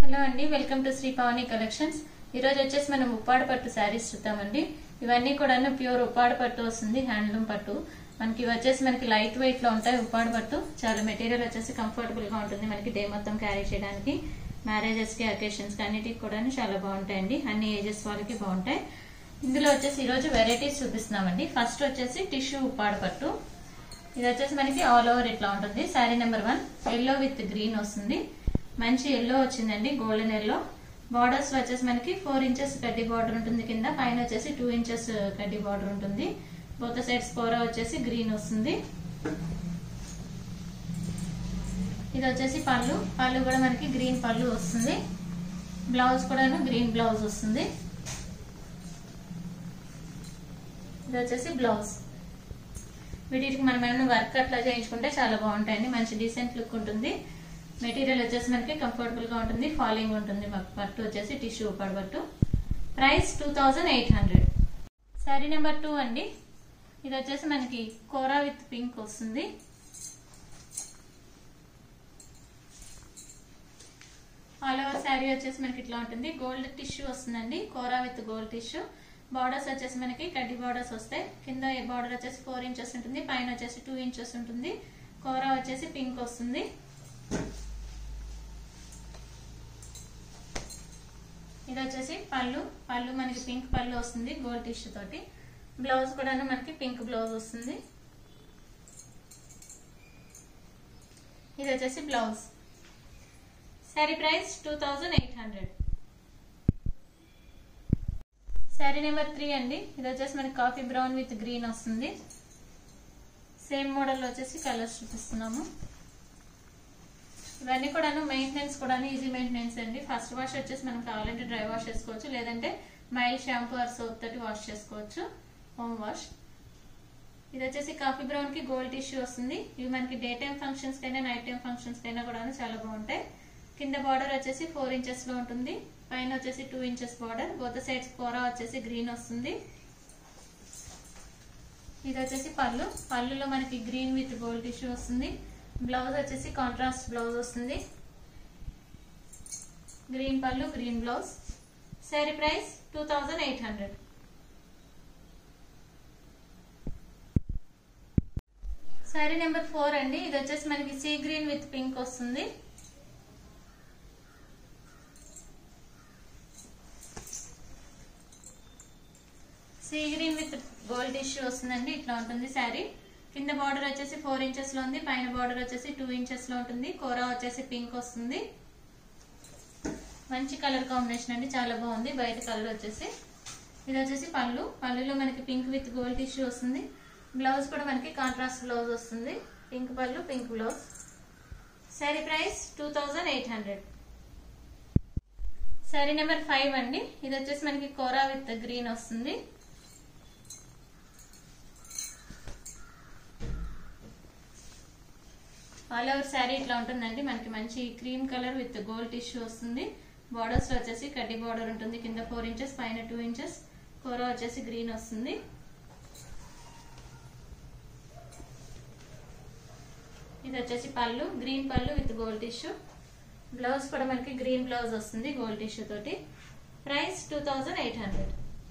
hello అండి welcome to Shri Pavani collections ఈ రోజు వచ్చేసి మనం ఉప్పాడ పట్టు శారీస్ చూద్దామండి ఇవన్నీ కూడా ప్యూర్ ఉప్పాడ పట్టు వస్తుంది హ్యాండ్లూమ్ పట్టు మనకి ఇవి వచ్చేసి మనకి లైట్ వెయిట్ లో ఉంటాయి ఉప్పాడ పట్టు చాలా మెటీరియల్ వచ్చేసి కంఫర్టబుల్ గా ఉంటుంది మనకి డే మొత్తం క్యారీ చేయడానికి మ్యారేజెస్ కి అకేషన్స్ కి అన్నిటికి కూడా చాలా బాగుంటాయండి అన్ని ఏజెస్ వాళ్ళకి బాగుంటాయి ఇందులో వచ్చేసి ఈ రోజు వెరైటీస్ చూపిస్తున్నామండి ఫస్ట్ వచ్చేసి టిష్యూ ఉప్పాడ పట్టు ఇది వచ్చేసి మనకి ఆల్ ఓవర్ ఇట్లా ఉంటుంది sari number one yellow with green వస్తుంది మంచి ఎల్లో వచ్చిందండి గోల్డెన్ ఎల్లో బార్డర్స్ లో వచ్చేసి మనకి ఫోర్ ఇంచెస్ కడ్డీ బార్డర్ ఉంటుంది కింద పైన వచ్చేసి టూ ఇంచెస్ కడ్డీ బార్డర్ ఉంటుంది బోత్ సైడ్స్ కోరా వచ్చేసి గ్రీన్ వస్తుంది ఇది వచ్చేసి పళ్ళు పళ్ళు కూడా మనకి గ్రీన్ పళ్ళు వస్తుంది బ్లౌజ్ కూడాను గ్రీన్ బ్లౌజ్ వస్తుంది ఇది వచ్చేసి బ్లౌజ్ వీటికి మనం ఏమైనా వర్క్ అట్లా చేయించుకుంటే చాలా బాగుంటాయండి మంచి డీసెంట్ లుక్ ఉంటుంది మెటీరియల్ వచ్చేసి మనకి కంఫర్టబుల్ గా ఉంటుంది ఫాలింగ్ ఉంటుంది మాకు పట్టు వచ్చేసి టిష్యూ పట్టు price two thousand eight hundred sari number two అండి ఇది వచ్చేసి మనకి కోరా విత్ పింక్ వస్తుంది ఆల్ ఓవర్ శారీ వచ్చేసి మనకి ఇట్లా ఉంటుంది గోల్డ్ టిష్యూ వస్తుందండి కోరా విత్ గోల్డ్ టిష్యూ బార్డర్స్ వచ్చేసి మనకి కడ్డీ బార్డర్స్ వస్తాయి కింద బార్డర్ వచ్చేసి ఫోర్ ఇంచెస్ ఉంటుంది పైన వచ్చేసి టూ ఇంచెస్ ఉంటుంది కోరా వచ్చేసి పింక్ వస్తుంది ఇది వచ్చేసి పళ్ళు పళ్ళు మనకి పింక్ పళ్ళు వస్తుంది గోల్డ్ టిష్యూ తోటి బ్లౌజ్ కూడా మనకి పింక్ బ్లౌజ్ వస్తుంది ఇది వచ్చేసి blouse sari price two thousand eight hundred sari number three అండి ఇది వచ్చేసి మనకి కాఫీ బ్రౌన్ విత్ గ్రీన్ వస్తుంది సేమ్ మోడల్ వచ్చేసి కలర్స్ చూపిస్తున్నాము ఇవన్నీ కూడాను మెయింటెనెన్స్ కూడా ఈజీ మెయింటెనెన్స్ అండి ఫస్ట్ వాష్ వచ్చేసి మనం కావాలంటే డ్రై వాష్ చేసుకోవచ్చు లేదంటే మైల్డ్ షాంపూ ఆర్ సోప్ తోటి వాష్ చేసుకోవచ్చు హోమ్ వాష్ ఇది వచ్చేసి కాఫీ బ్రౌన్ కి గోల్డ్ టిష్యూ వస్తుంది ఇవి మనకి డే టైం ఫంక్షన్స్ కైనా నైట్ టైం ఫంక్షన్స్ కైనా కూడా చాలా బాగుంటాయి కింద బార్డర్ వచ్చేసి ఫోర్ ఇంచెస్ లో ఉంటుంది పైన వచ్చేసి two inches border both sides కూర వచ్చేసి గ్రీన్ వస్తుంది ఇది వచ్చేసి పళ్ళు పళ్ళులో మనకి గ్రీన్ విత్ గోల్డ్ టిష్యూ వస్తుంది బ్లౌజ్ వచ్చేసి కాంట్రాస్ట్ బ్లౌజ్ వస్తుంది గ్రీన్ పళ్ళు green blouse sari price two thousand eight hundred sari number four అండి ఇది వచ్చేసి మనకి సీ గ్రీన్ విత్ పింక్ వస్తుంది sea green with gold tissue వస్తుందండి ఇట్లా ఉంటుంది శారీ కింద బార్డర్ వచ్చేసి ఫోర్ ఇంచెస్ లో ఉంది పైన బార్డర్ వచ్చేసి టూ ఇంచెస్ లో ఉంటుంది కూర వచ్చేసి పింక్ వస్తుంది మంచి కలర్ కాంబినేషన్ అండి చాలా బాగుంది బయట కలర్ వచ్చేసి ఇది వచ్చేసి పళ్ళు పళ్ళులో మనకి పింక్ విత్ గోల్డ్ ఇష్యూ వస్తుంది బ్లౌజ్ కూడా మనకి కాంట్రాస్ట్ బ్లౌజ్ వస్తుంది పింక్ పళ్ళు pink blouse sari price two thousand eight hundred sari number five అండి ఇది వచ్చేసి మనకి కోరా విత్ గ్రీన్ వస్తుంది ఆల్ ఓవర్ శారీ ఇట్లా ఉంటుందండి మనకి మంచి cream colour with gold tissue వస్తుంది బార్డర్స్ లో వచ్చేసి కడ్డీ బార్డర్ ఉంటుంది కింద ఫోర్ ఇంచెస్ పైన టూ ఇంచెస్ కూర వచ్చేసి గ్రీన్ వస్తుంది ఇది వచ్చేసి పళ్ళు green pallu with gold tissue blouse కూడా మనకి గ్రీన్ బ్లౌజ్ వస్తుంది గోల్డ్ టిష్యూ తోటి price two thousand eight hundred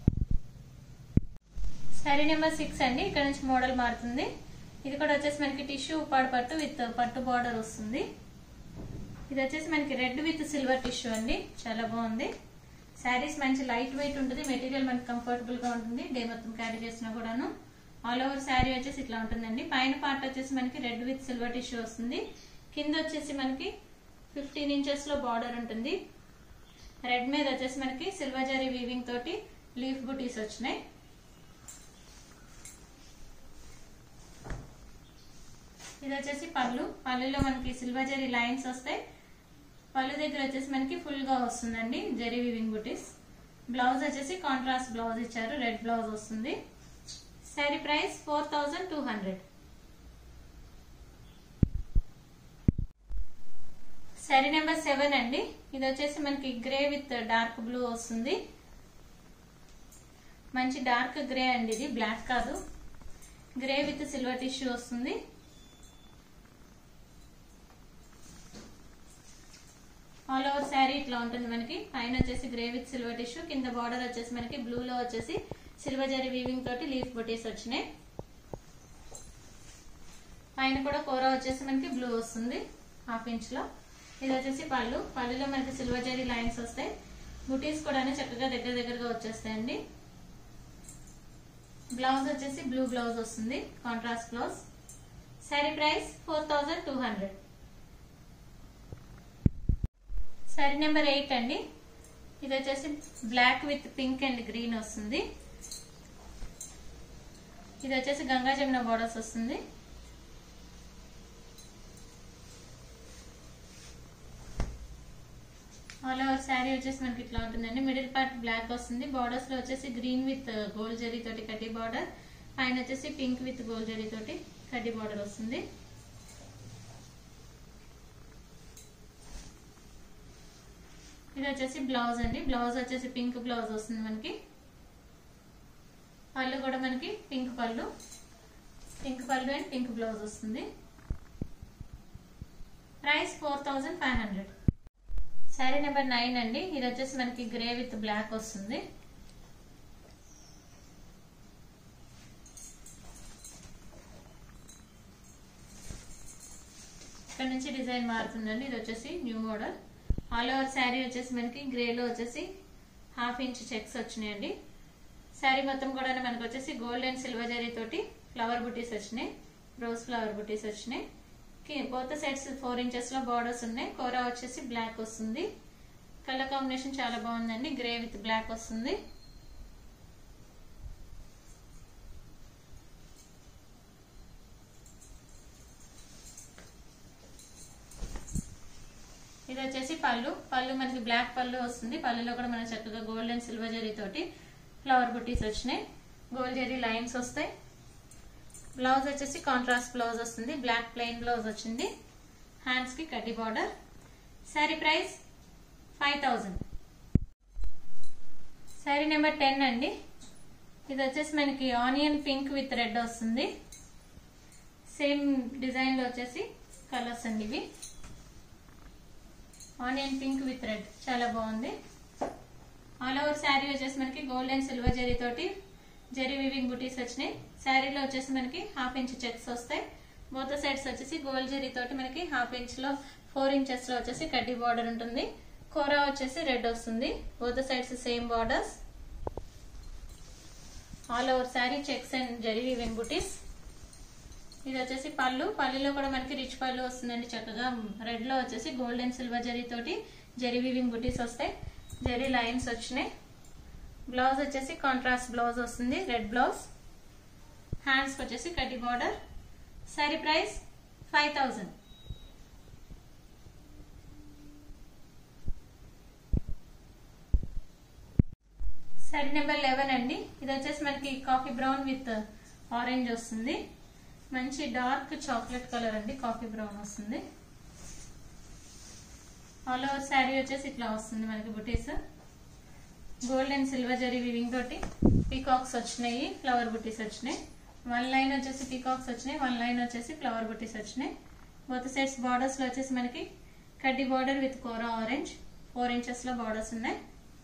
sari number six అండి ఇక్కడ నుంచి మోడల్ మారుతుంది ఇది కూడా వచ్చేసి మనకి టిష్యూ ఉప్పాడు పట్టు విత్ పట్టు బార్డర్ వస్తుంది ఇది వచ్చేసి మనకి రెడ్ విత్ సిల్వర్ టిష్యూ అండి చాలా బాగుంది శారీస్ మంచి లైట్ వెయిట్ ఉంటుంది మెటీరియల్ మనకి కంఫర్టబుల్ గా ఉంటుంది డే మొత్తం క్యారీ చేసినా కూడాను ఆల్ ఓవర్ శారీ వచ్చేసి ఇట్లా ఉంటుందండి పైన పార్ట్ వచ్చేసి మనకి రెడ్ విత్ సిల్వర్ టిష్యూ వస్తుంది కింద వచ్చేసి మనకి ఫిఫ్టీన్ ఇంచెస్ లో బార్డర్ ఉంటుంది రెడ్ మీద వచ్చేసి మనకి సిల్వర్ జరీ వీవింగ్ తోటి లీఫ్ బుటీస్ వచ్చినాయి ఇది వచ్చేసి పళ్ళు పళ్ళులో మనకి సిల్వర్ జరీ లైన్స్ వస్తాయి పళ్ళు దగ్గర వచ్చేసి మనకి ఫుల్ గా వస్తుందండి జరీ వివింగ్ బుటీస్ బ్లౌజ్ వచ్చేసి కాంట్రాస్ట్ బ్లౌజ్ ఇచ్చారు రెడ్ బ్లౌజ్ వస్తుంది sari price four thousand two hundred sari number seven అండి ఇది వచ్చేసి మనకి గ్రే విత్ డార్క్ బ్లూ వస్తుంది మంచి డార్క్ గ్రే అండి ఇది బ్లాక్ కాదు గ్రే విత్ సిల్వర్ టిష్యూ వస్తుంది ఆల్ ఓవర్ శారీ ఇట్లా ఉంటుంది మనకి పైన వచ్చేసి గ్రే విత్ సిల్వర్ టిష్యూ కింద బార్డర్ వచ్చేసి మనకి బ్లూ లో వచ్చేసి సిల్వర్ జరీ వీవింగ్ తోటి లీఫ్ బొటీస్ వచ్చినాయి పైన కూడా కూర వచ్చేసి మనకి బ్లూ వస్తుంది హాఫ్ ఇంచ్ లో ఇది వచ్చేసి పళ్ళు పళ్ళులో మనకి సిల్వర్ జరీ లైన్స్ వస్తాయి బుటీస్ కూడా చక్కగా దగ్గర దగ్గరగా వచ్చేస్తాయండి బ్లౌజ్ వచ్చేసి బ్లూ బ్లౌజ్ వస్తుంది contrast blouse sari price four thousand two hundred sari number eight అండి ఇది వచ్చేసి black with pink and green వస్తుంది ఇది వచ్చేసి గంగా జమున బోర్డర్స్ వస్తుంది ఆల్ ఓవర్ శారీ వచ్చేసి మనకి ఇట్లా ఉంటుందండి మిడిల్ పార్ట్ బ్లాక్ వస్తుంది బార్డర్స్ లో వచ్చేసి గ్రీన్ విత్ గోల్డ్ జరీ తోటి కడ్డీ బార్డర్ పైన వచ్చేసి పింక్ విత్ గోల్డ్ జరీ తోటి కడ్డీ బార్డర్ వస్తుంది ఇది వచ్చేసి బ్లౌజ్ అండి బ్లౌజ్ వచ్చేసి పింక్ బ్లౌజ్ వస్తుంది మనకి పళ్ళు కూడా మనకి పింక్ పళ్ళు పింక్ పళ్ళు అండ్ పింక్ బ్లౌజ్ వస్తుంది price four thousand five hundred sari number nine అండి ఇది వచ్చేసి మనకి గ్రే విత్ బ్లాక్ వస్తుంది ఇక్కడ నుంచి డిజైన్ మారుతుందండి ఇది వచ్చేసి new model all over sari వచ్చేసి మనకి గ్రేలో వచ్చేసి హాఫ్ ఇంచ్ చెక్స్ వచ్చినాయండి శారీ మొత్తం కూడా మనకు వచ్చేసి గోల్డ్ అండ్ సిల్వర్ జరీ తోటి ఫ్లవర్ బుటీస్ వచ్చినాయి రోజ్ ఫ్లవర్ బుటీస్ వచ్చినాయి బోత్ సైడ్స్ ఫోర్ ఇంచెస్ లో బార్డర్స్ ఉన్నాయి కూర వచ్చేసి బ్లాక్ వస్తుంది కలర్ కాంబినేషన్ చాలా బాగుందండి గ్రే విత్ బ్లాక్ వస్తుంది ఇది వచ్చేసి పళ్ళు పళ్ళు మనకి బ్లాక్ పళ్ళు వస్తుంది పళ్ళులో కూడా మనకి చక్కగా గోల్డ్ అండ్ సిల్వర్ జరీ తోటి ఫ్లవర్ బుటీస్ వచ్చినాయి గోల్డ్ జరీ లైన్స్ వస్తాయి బ్లౌజ్ వచ్చేసి కాంట్రాస్ట్ బ్లౌజ్ వస్తుంది బ్లాక్ ప్లెయిన్ బ్లౌజ్ వచ్చింది హ్యాండ్స్ కి కడ్డీ border sari price five thousand sari number ten అండి ఇది వచ్చేసి మనకి ఆనియన్ పింక్ విత్ రెడ్ వస్తుంది సేమ్ డిజైన్ లో వచ్చేసి కలర్స్ అండి ఇవి ఆనియన్ పింక్ విత్ రెడ్ చాలా బాగుంది ఆల్ ఓవర్ శారీ వచ్చేసి మనకి గోల్డ్ అండ్ సిల్వర్ జరీ తోటి జరీ వివింగ్ బుటీస్ వచ్చినాయి శారీలో వచ్చేసి మనకి హాఫ్ ఇంచ్ చెక్స్ వస్తాయి బోత్ సైడ్స్ వచ్చేసి గోల్డ్ జరీ తోటి మనకి హాఫ్ ఇంచ్ లో ఫోర్ ఇంచెస్ లో వచ్చేసి కడ్డీ బార్డర్ ఉంటుంది కూర వచ్చేసి రెడ్ వస్తుంది both sides same borders all over sari checks and జరీ వివింగ్ బుటీస్ ఇది వచ్చేసి పళ్ళు పళ్ళులో కూడా మనకి రిచ్ పళ్ళు వస్తుందండి చక్కగా రెడ్ లో వచ్చేసి గోల్డ్ అండ్ సిల్వర్ జరీ తోటి జరీ వివింగ్ బుటీస్ వస్తాయి జరీ లైన్స్ వచ్చినాయి బ్లౌజ్ వచ్చేసి కాంట్రాస్ట్ బ్లౌజ్ వస్తుంది రెడ్ బ్లౌజ్ హ్యాండ్స్ వచ్చేసి కట్టి border sari price five thousand sari number eleven అండి ఇది వచ్చేసి మనకి కాఫీ బ్రౌన్ విత్ ఆరెంజ్ వస్తుంది మంచి డార్క్ చాక్లెట్ కలర్ అండి కాఫీ బ్రౌన్ వస్తుంది ఆల్ ఓవర్ శారీ వచ్చేసి ఇట్లా వస్తుంది మనకి బుటీస్ gold and silver zari weaving తోటి పీకాక్స్ వచ్చినాయి ఫ్లవర్ బుటీస్ వచ్చినాయి వన్ లైన్ వచ్చేసి పీకాక్స్ వచ్చినాయి వన్ లైన్ వచ్చేసి ఫ్లవర్ బుటీస్ వచ్చినాయి బోత్ సైడ్స్ బార్డర్స్ లో వచ్చేసి మనకి కడ్డీ బార్డర్ విత్ కోరా ఆరెంజ్ ఫోర్ ఇంచెస్ లో బార్డర్స్ ఉన్నాయి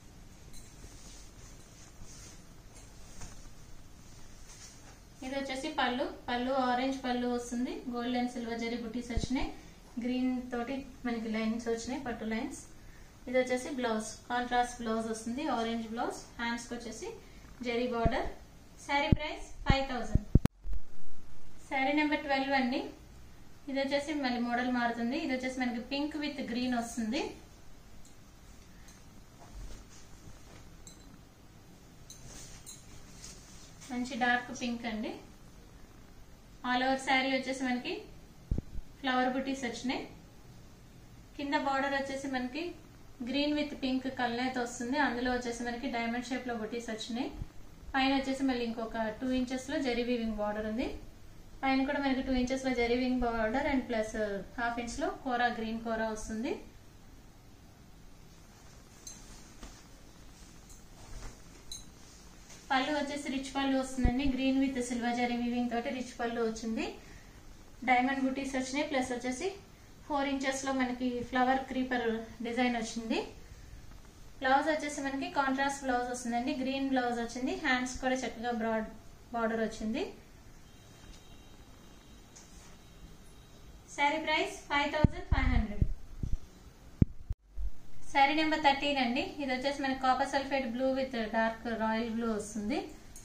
ఇది వచ్చేసి పళ్ళు పళ్ళు ఆరెంజ్ పళ్ళు వస్తుంది గోల్డ్ అండ్ సిల్వర్ జరీ బుటీస్ వచ్చినాయి గ్రీన్ తోటి మనకి లైన్స్ వచ్చినాయి పట్టు లైన్స్ ఇది వచ్చేసి బ్లౌజ్ కాంట్రాస్ట్ బ్లౌజ్ వస్తుంది ఆరెంజ్ బ్లౌజ్ హ్యాండ్స్ కి వచ్చేసి జరీ border sari price five thousand sari number twelve అండి ఇది వచ్చేసి మళ్ళీ మోడల్ మారుతుంది ఇది వచ్చేసి మనకి పింక్ విత్ గ్రీన్ వస్తుంది మంచి డార్క్ పింక్ అండి ఆల్ ఓవర్ శారీ వచ్చేసి మనకి ఫ్లవర్ బుటీస్ వచ్చినాయి కింద బార్డర్ వచ్చేసి మనకి గ్రీన్ విత్ పింక్ కలర్ వస్తుంది అందులో వచ్చేసి మనకి డైమండ్ షేప్ లో బుటీస్ వచ్చినాయి పైన వచ్చేసి మళ్ళీ ఇంకొక టూ ఇంచెస్ లో జరీ వీవింగ్ బార్డర్ ఉంది పైన కూడా మనకి టూ ఇంచెస్ లో జరీ weaving border and plus half inch లో కోరా గ్రీన్ కోరా వస్తుంది పళ్ళు వచ్చేసి రిచ్ పళ్ళు వస్తుందండి green with silver zari weaving తోటి రిచ్ పళ్ళు వచ్చింది డైమండ్ బుటీస్ వచ్చినాయి ప్లస్ వచ్చేసి ఫోర్ ఇంచెస్ లో మనకి ఫ్లవర్ క్రీపర్ డిజైన్ వచ్చింది బ్లౌజ్ వచ్చేసి మనకి కాంట్రాస్ట్ బ్లౌజ్ వస్తుందండి గ్రీన్ బ్లౌజ్ వచ్చింది హ్యాండ్స్ కూడా చక్కగా బ్రాడ్ బార్డర్ వచ్చింది sari price five thousand five hundred sari number thirteen అండి ఇది వచ్చేసి మనకి copper sulphate blue with dark royal blue వస్తుంది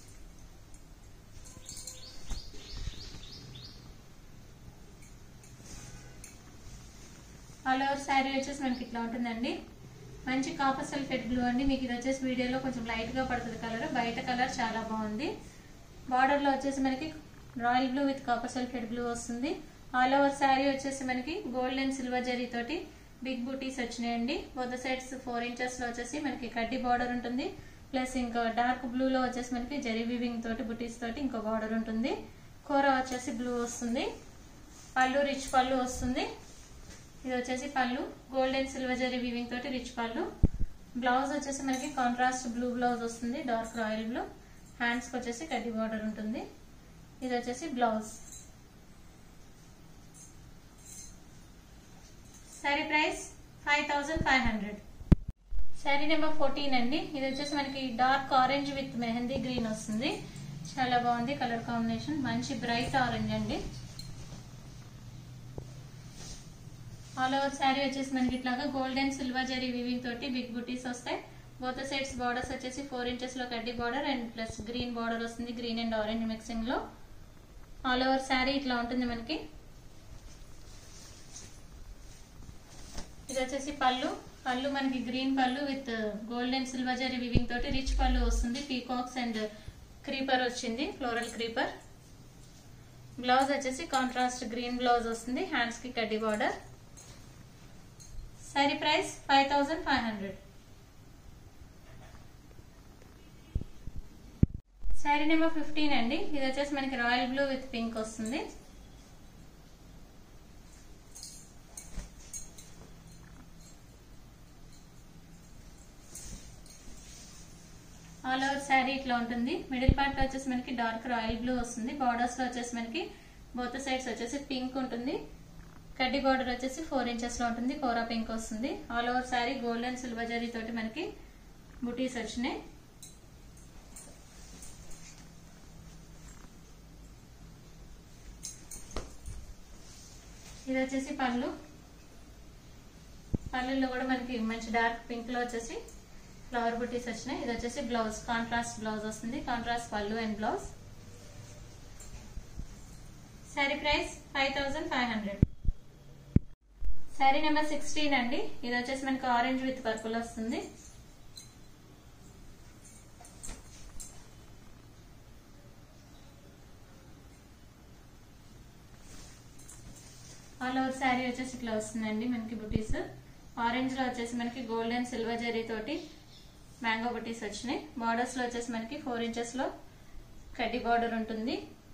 ఆల్ ఓవర్ శారీ వచ్చేసి మనకి ఇట్లా ఉంటుందండి మంచి కాపర్ సల్ఫేట్ బ్లూ అండి మీకు ఇది వచ్చేసి వీడియోలో కొంచెం లైట్ గా పడుతుంది కలర్ బయట కలర్ చాలా బాగుంది బార్డర్ లో వచ్చేసి మనకి royal blue with copper sulphate blue వస్తుంది ఆల్ ఓవర్ శారీ వచ్చేసి మనకి గోల్డ్ అండ్ సిల్వర్ జరీ తోటి బిగ్ బూటీస్ వచ్చినాయండి బొద్ద సైడ్స్ ఫోర్ ఇంచెస్ లో వచ్చేసి మనకి కడ్డీ బార్డర్ ఉంటుంది ప్లస్ ఇంకా డార్క్ బ్లూ లో వచ్చేసి మనకి జరీ వీవింగ్ తోటి బుటీస్ తోటి ఇంకో బార్డర్ ఉంటుంది కూర వచ్చేసి బ్లూ వస్తుంది పళ్ళు రిచ్ పళ్ళు వస్తుంది ఇది వచ్చేసి pallu gold and silver zari weaving తోటి రిచ్ పళ్ళు బ్లౌజ్ వచ్చేసి మనకి కాంట్రాస్ట్ బ్లూ బ్లౌజ్ వస్తుంది డార్క్ రాయల్ బ్లూ హ్యాండ్స్కి వచ్చేసి కడ్డీ బార్డర్ ఉంటుంది ఇది వచ్చేసి blouse sari price five thousand five hundred sari number fourteen అండి ఇది వచ్చేసి మనకి dark orange with mehndi green వస్తుంది చాలా బాగుంది కలర్ కాంబినేషన్ మంచి బ్రైట్ ఆరెంజ్ అండి ఆల్ ఓవర్ శారీ వచ్చేసి మనకి ఇట్లాగా gold and silver zari weaving తోటి బిగ్ బుటీస్ వస్తాయి బోత్ సైడ్స్ బార్డర్స్ వచ్చేసి ఫోర్ ఇంచెస్ లో కడ్డీ border and plus green border వస్తుంది గ్రీన్ అండ్ ఆరెంజ్ మిక్సింగ్ లో ఆల్ ఓవర్ శారీ ఇట్లా ఉంటుంది మనకి ఇది వచ్చేసి పళ్ళు పళ్ళు మనకి green pallu with gold and silver zari weaving తోటి రిచ్ పళ్ళు వస్తుంది పీకాక్స్ అండ్ క్రీపర్ వచ్చింది ఫ్లోరల్ క్రీపర్ బ్లౌజ్ వచ్చేసి కాంట్రాస్ట్ గ్రీన్ బ్లౌజ్ వస్తుంది హ్యాండ్స్ కి కడ్డీ border sari price five thousand five hundred sari number fifteen అండి ఇది వచ్చేసి మనకి రాయల్ బ్లూ విత్ పింక్ వస్తుంది ఆల్ ఓవర్ శారీ ఇట్లా ఉంటుంది మిడిల్ పార్ట్ లో వచ్చేసి మనకి డార్క్ రాయల్ బ్లూ వస్తుంది బార్డర్స్ లో వచ్చేసి మనకి బోత్ సైడ్స్ వచ్చేసి పింక్ ఉంటుంది కడ్డీ బార్డర్ వచ్చేసి ఫోర్ ఇంచెస్ లో ఉంటుంది కోరా పింక్ వస్తుంది all over sari gold and silver zari తోటి మనకి బుటీస్ వచ్చినాయి ఇది వచ్చేసి పళ్ళు పళ్ళుల్లో కూడా మనకి మంచి డార్క్ పింక్ లో వచ్చేసి ఫ్లవర్ బుటీస్ వచ్చినాయి ఇది వచ్చేసి బ్లౌజ్ కాంట్రాస్ట్ బ్లౌజ్ వస్తుంది contrast pallu and blouse sari price five thousand five hundred sari number sixteen అండి ఇది వచ్చేసి మనకి ఆరెంజ్ విత్ పర్పుల్ వస్తుంది ఆల్ ఓవర్ శారీ వచ్చేసి ఇట్లా వస్తుందండి మనకి బుటీస్ ఆరెంజ్ లో వచ్చేసి మనకి గోల్డ్ అండ్ సిల్వర్ జరీ తోటి మ్యాంగో బుటీస్ వచ్చినాయి బార్డర్స్ లో వచ్చేసి మనకి ఫోర్ ఇంచెస్ లో కడ్డీ బార్డర్ ఉంటుంది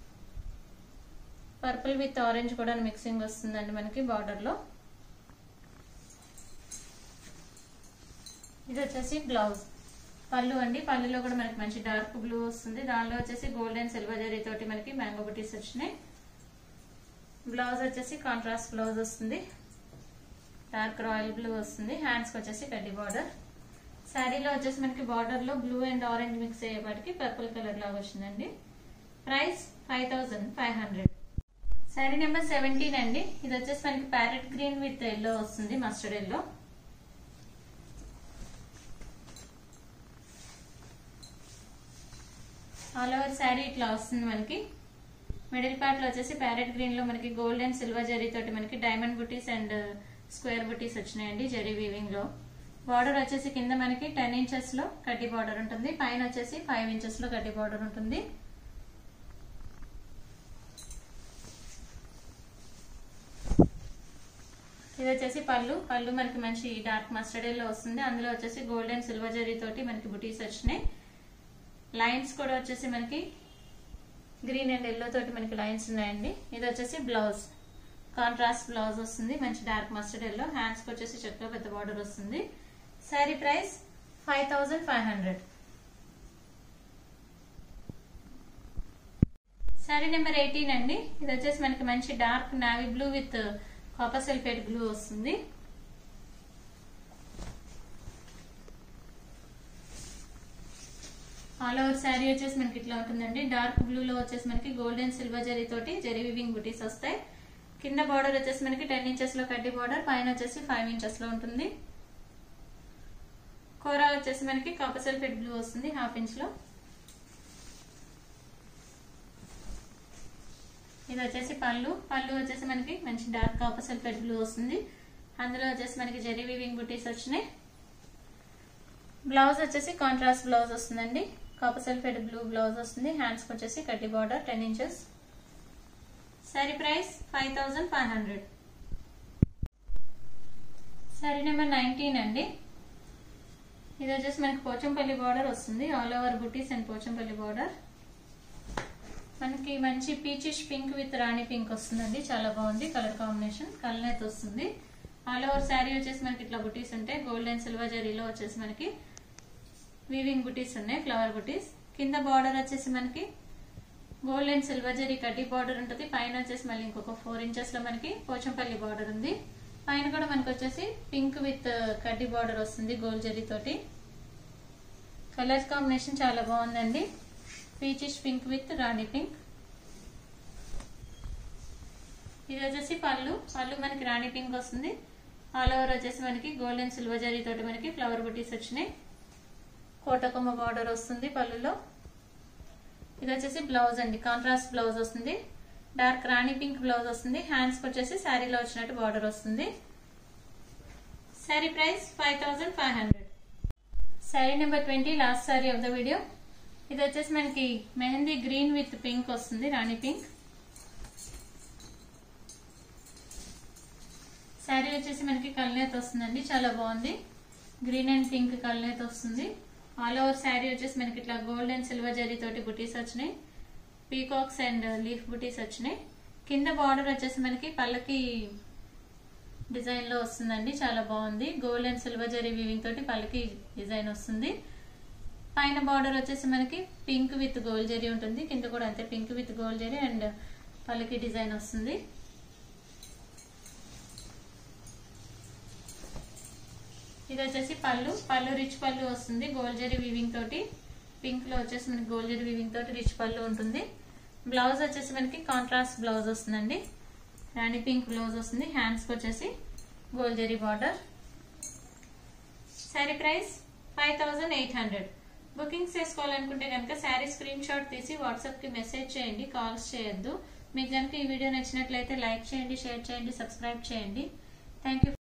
పర్పుల్ విత్ ఆరెంజ్ కూడా మిక్సింగ్ వస్తుందండి మనకి బార్డర్ లో ఇది వచ్చేసి బ్లౌజ్ పళ్ళు అండి పళ్ళులో కూడా మనకి మంచి డార్క్ బ్లూ వస్తుంది దానిలో వచ్చేసి గోల్డ్ అండ్ సిల్వర్ జరీ తోటి మనకి మ్యాంగో బుటీస్ వచ్చినాయి బ్లౌజ్ వచ్చేసి కాంట్రాస్ట్ బ్లౌజ్ వస్తుంది డార్క్ రాయల్ బ్లూ వస్తుంది హ్యాండ్స్కి వచ్చేసి కడ్డీ బార్డర్ శారీలో వచ్చేసి మనకి బార్డర్ లో బ్లూ అండ్ ఆరెంజ్ మిక్స్ అయ్యేపాటికి పర్పుల్ కలర్ లాగా వచ్చిందండి price five thousand five hundred sari number seventeen అండి ఇది వచ్చేసి మనకి ప్యారెట్ గ్రీన్ విత్ ఎల్లో వస్తుంది mustard yellow all over sari ఇట్లా వస్తుంది మనకి మిడిల్ పార్ట్ లో వచ్చేసి ప్యారెట్ గ్రీన్ లో మనకి గోల్డ్ అండ్ సిల్వర్ జరీ తోటి మనకి డైమండ్ బుటీస్ అండ్ స్క్వేర్ బుటీస్ వచ్చినాయండి జరీ వీవింగ్ లో బార్డర్ వచ్చేసి కింద మనకి టెన్ ఇంచెస్ లో కడ్డీ బార్డర్ ఉంటుంది పైన వచ్చేసి ఫైవ్ ఇంచెస్ లో కడ్డీ బార్డర్ ఉంటుంది ఇది వచ్చేసి పళ్ళు పళ్ళు మనకి మంచి డార్క్ మస్టర్డ్ ఎల్లో వస్తుంది అందులో వచ్చేసి గోల్డ్ అండ్ సిల్వర్ జరీ తోటి మనకి బుటీస్ వచ్చినాయి లైన్స్ కూడా వచ్చేసి మనకి గ్రీన్ అండ్ ఎల్లో తోటి మనకి లైన్స్ ఉన్నాయండి ఇది వచ్చేసి బ్లౌజ్ కాంట్రాస్ట్ బ్లౌజ్ వస్తుంది మంచి డార్క్ మస్టర్డ్ ఎల్లో హ్యాండ్స్కి వచ్చేసి చక్కగా పెద్ద బార్డర్ వస్తుంది sari price five thousand five hundred sari number eighteen అండి ఇది వచ్చేసి మనకి మంచి dark navy blue with copper sulphate blue వస్తుంది ఆల్ ఓవర్ శారీ వచ్చేసి మనకి ఇట్లా ఉంటుందండి డార్క్ బ్లూ లో వచ్చేసి మనకి గోల్డెన్ సిల్వర్ జరీ తోటి జరీ వివింగ్ బుటీస్ వస్తాయి కింద బార్డర్ వచ్చేసి మనకి టెన్ ఇంచెస్ లో కడ్డీ బార్డర్ పైన వచ్చేసి ఫైవ్ ఇంచెస్ లో ఉంటుంది కూర వచ్చేసి మనకి కాపర్ సల్ఫేట్ బ్లూ వస్తుంది హాఫ్ ఇంచ్ లో ఇది వచ్చేసి పళ్ళు పళ్ళు వచ్చేసి మనకి మంచి డార్క్ కాపర్ సల్ఫేట్ బ్లూ వస్తుంది అందులో వచ్చేసి మనకి జరీ వీవింగ్ బుటీస్ వచ్చినాయి బ్లౌజ్ వచ్చేసి కాంట్రాస్ట్ బ్లౌజ్ వస్తుందండి కాపర్ సల్ఫేట్ బ్లూ బ్లౌజ్ వస్తుంది హ్యాండ్స్కి వచ్చేసి కడ్డీ border ten inches sari price five thousand five hundred sari number nineteen అండి ఇది వచ్చేసి మనకి పోచంపల్లి బార్డర్ వస్తుంది ఆల్ ఓవర్ బుటీస్ అండ్ పోచంపల్లి బార్డర్ మనకి మంచి peachish pink with rani pink వస్తుందండి చాలా బాగుంది కలర్ కాంబినేషన్ కలనేత వస్తుంది ఆల్ ఓవర్ శారీ వచ్చేసి మనకి ఇట్లా బుటీస్ ఉంటాయి గోల్డ్ అండ్ సిల్వర్ జరీలో వచ్చేసి మనకి వీవింగ్ బుటీస్ ఉన్నాయి ఫ్లవర్ బుటీస్ కింద బార్డర్ వచ్చేసి మనకి గోల్డ్ అండ్ సిల్వర్ జరీ కడ్డీ బార్డర్ ఉంటుంది పైన వచ్చేసి మళ్ళీ ఇంకొక ఫోర్ ఇంచెస్ లో మనకి పోచంపల్లి బార్డర్ ఉంది పైన కూడా మనకి వచ్చేసి పింక్ విత్ కడ్డీ బార్డర్ వస్తుంది గోల్డ్ జరీ తోటి కలర్స్ కాంబినేషన్ చాలా బాగుందండి peachish pink with rani pink ఇది వచ్చేసి పళ్ళు పళ్ళు మనకి రాణి పింక్ వస్తుంది ఆల్ ఓవర్ వచ్చేసి మనకి గోల్డ్ అండ్ సిల్వర్ జరీ తోటి మనకి ఫ్లవర్ బుటీస్ వచ్చినాయి కోటకొమ్మ బార్డర్ వస్తుంది పళ్ళులో ఇది వచ్చేసి బ్లౌజ్ అండి కాంట్రాస్ట్ బ్లౌజ్ వస్తుంది డార్క్ రాణి పింక్ బ్లౌజ్ వస్తుంది హ్యాండ్స్ వచ్చేసి శారీలో వచ్చినట్టు బార్డర్ వస్తుంది sari price five thousand five hundred sari number twenty last sari of the video ఇది వచ్చేసి మనకి మెహందీ గ్రీన్ విత్ పింక్ వస్తుంది రాణి పింక్ శారీ వచ్చేసి మనకి కల్నేత వస్తుందండి చాలా బాగుంది గ్రీన్ అండ్ పింక్ కల్నేత వస్తుంది ఆల్ ఓవర్ శారీ వచ్చేసి మనకి ఇట్లా గోల్డ్ అండ్ సిల్వర్ జరీ తోటి బుటీస్ వచ్చినాయి పీకాక్స్ అండ్ లీఫ్ బుటీస్ వచ్చినాయి కింద బార్డర్ వచ్చేసి మనకి పళ్ళకి డిజైన్ లో వస్తుందండి చాలా బాగుంది gold and silver zari weaving తోటి పళ్ళకి డిజైన్ వస్తుంది పైన బార్డర్ వచ్చేసి మనకి పింక్ విత్ గోల్డ్ జరీ ఉంటుంది కింద కూడా అంతే pink with gold zari and పళ్ళకి డిజైన్ వస్తుంది ఇది వచ్చేసి పళ్ళు పళ్ళు రిచ్ పళ్ళు వస్తుంది గోల్డ్ జరీ వీవింగ్ తోటి పింక్ లో వచ్చేసి మనకి గోల్డ్ జరీ వీవింగ్ తోటి రిచ్ పళ్ళు ఉంటుంది బ్లౌజ్ వచ్చేసి మనకి కాంట్రాస్ట్ బ్లౌజ్ వస్తుందండి రాణి పింక్ బ్లౌజ్ వస్తుంది హ్యాండ్స్కి వచ్చేసి gold zari border sari price five thousand eight hundred bookings చేసుకోవాలనుకుంటే కనుక శారీ స్క్రీన్ షాట్ తీసి వాట్సాప్కి మెసేజ్ చేయండి కాల్స్ చేయొద్దు మీకు కనుక ఈ వీడియో నచ్చినట్లయితే లైక్ చేయండి షేర్ చేయండి సబ్స్క్రైబ్ చేయండి థ్యాంక్ యూ